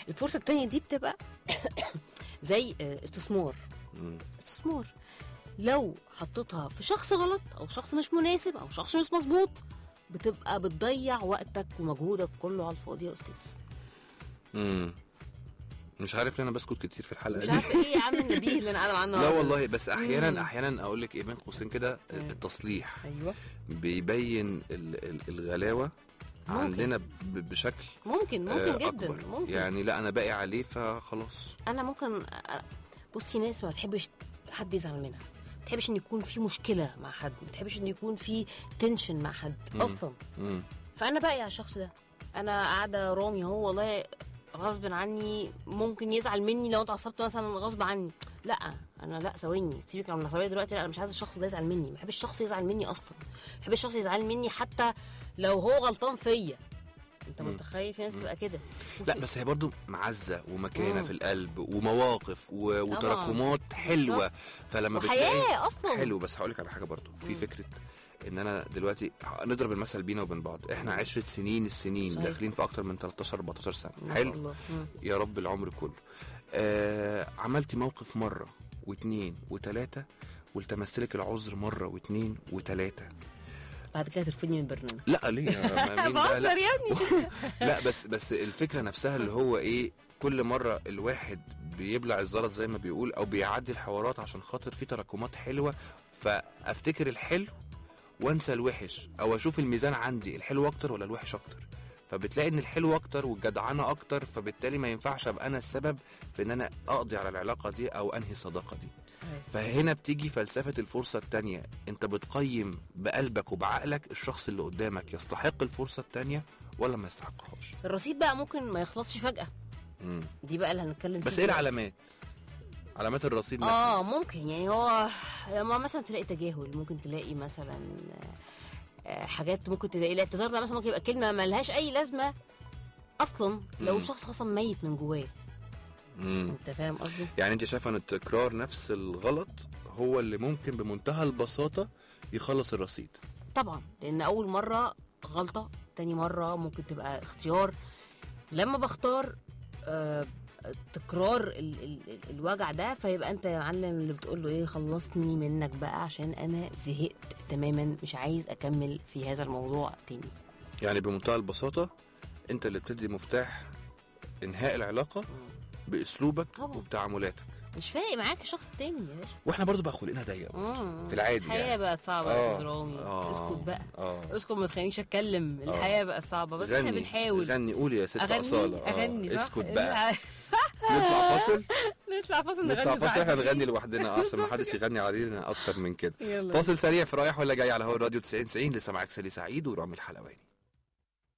الفرصه التانية دي بتبقى زي آه، استثمار مم. استثمار لو حطيتها في شخص غلط او شخص مش مناسب او شخص مش مظبوط بتبقى بتضيع وقتك ومجهودك كله على الفاضي يا استاذ مم. مش عارف ليه انا بسكت كتير في الحلقه مش دي عارفه ايه يا عم النبيه اللي انا قاعده عنه لا والله بس احيانا احيانا اقول لك ايه بين قوسين كده التصليح ايوه بيبين ال- ال- الغلاوه ممكن. عندنا ب- بشكل ممكن ممكن آه، جدا أكبر. ممكن يعني لا انا باقي عليه فخلاص انا ممكن أ- بص في ناس ما بتحبش حد يزعل منها ما بتحبش ان يكون في مشكله مع حد ما بتحبش ان يكون في تنشن مع حد اصلا مم. فانا باقي على الشخص ده انا قاعده رامي هو والله غصب عني ممكن يزعل مني لو اتعصبت مثلا غصب عني لا انا لا ثواني سيبك من العصبيه دلوقتي لا، انا مش عايز الشخص ده يزعل مني ما بحبش الشخص يزعل مني اصلا ما بحبش الشخص يزعل مني حتى لو هو غلطان فيا انت متخيل في ناس بتبقى كده لا بس هي برضو معزه ومكانه مم. في القلب ومواقف و... وتراكمات حلوه بالظبط. فلما وحياة بتلاقي أصلاً. حلو بس هقول لك على حاجه برضو في فكره ان انا دلوقتي نضرب المثل بينا وبين بعض احنا عشرة سنين السنين صحيح. داخلين في اكتر من 13 14 سنه ما شاء حلو الله. مم. يا رب العمر كله آه عملتي موقف مره واثنين وثلاثه والتمست لك العذر مره واثنين وثلاثه بعد كده ترفضني من البرنامج لا ليه يا ما- مين ده؟ لا. بهزر يا ابني لا بس بس الفكره نفسها اللي هو ايه كل مره الواحد بيبلع الزلط زي ما بيقول او بيعدي الحوارات عشان خاطر في تراكمات حلوه فافتكر الحلو وانسى الوحش او اشوف الميزان عندي الحلو اكتر ولا الوحش اكتر فبتلاقي ان الحلو اكتر والجدعنه اكتر فبالتالي ما ينفعش ابقى انا السبب في ان انا اقضي على العلاقه دي او انهي الصداقه دي فهنا بتيجي فلسفة الفرصة التانية انت بتقيم بقلبك وبعقلك الشخص اللي قدامك يستحق الفرصة التانية ولا ما يستحقهاش الرصيد بقى ممكن ما يخلصش فجاه مم. دي بقى اللي هنتكلم بس فيها ايه دلوقتي. العلامات علامات الرصيد اه نفسه. ممكن يعني هو لما مثلا تلاقي تجاهل ممكن تلاقي مثلا آه، حاجات ممكن تلاقي الاعتذار ده مثلا ممكن يبقى كلمه ما لهاش اي لازمه اصلا لو مم. الشخص اصلا ميت من جواه مم. انت فاهم قصدي؟ يعني انت شايفه ان تكرار نفس الغلط هو اللي ممكن بمنتهى البساطة يخلص الرصيد طبعا لان اول مره غلطه تاني مره ممكن تبقى اختيار لما بختار آه تكرار ال ال ال الوجع ده فيبقى انت يا معلم اللي بتقول له ايه خلصني منك بقى عشان انا زهقت تماما مش عايز اكمل في هذا الموضوع تاني يعني بمنتهى البساطة انت اللي بتدي مفتاح انهاء العلاقة باسلوبك طبعا. وبتعاملاتك مش فارق معاك الشخص التاني يا باشا واحنا برضو بقى خلقنا ضيق مم. في العادي الحياه يعني. بقت صعبه آه، يا استاذ رامي آه، اسكت بقى اه اسكت ما تخلينيش اتكلم الحياه بقت صعبه بس احنا غني بنحاول غني قولي يا ست اغني اصاله آه، اغني صح اسكت بقى نطلع فاصل نطلع فاصل نطلع نغني فاصل احنا بعد. نغني لوحدنا عشان ما بالظبط حدش كده. يغني علينا اكتر من كده يلا. فاصل سريع في رايح ولا جاي على هو الراديو 90 90 لسه معاك سالي سعيد ورامي الحلواني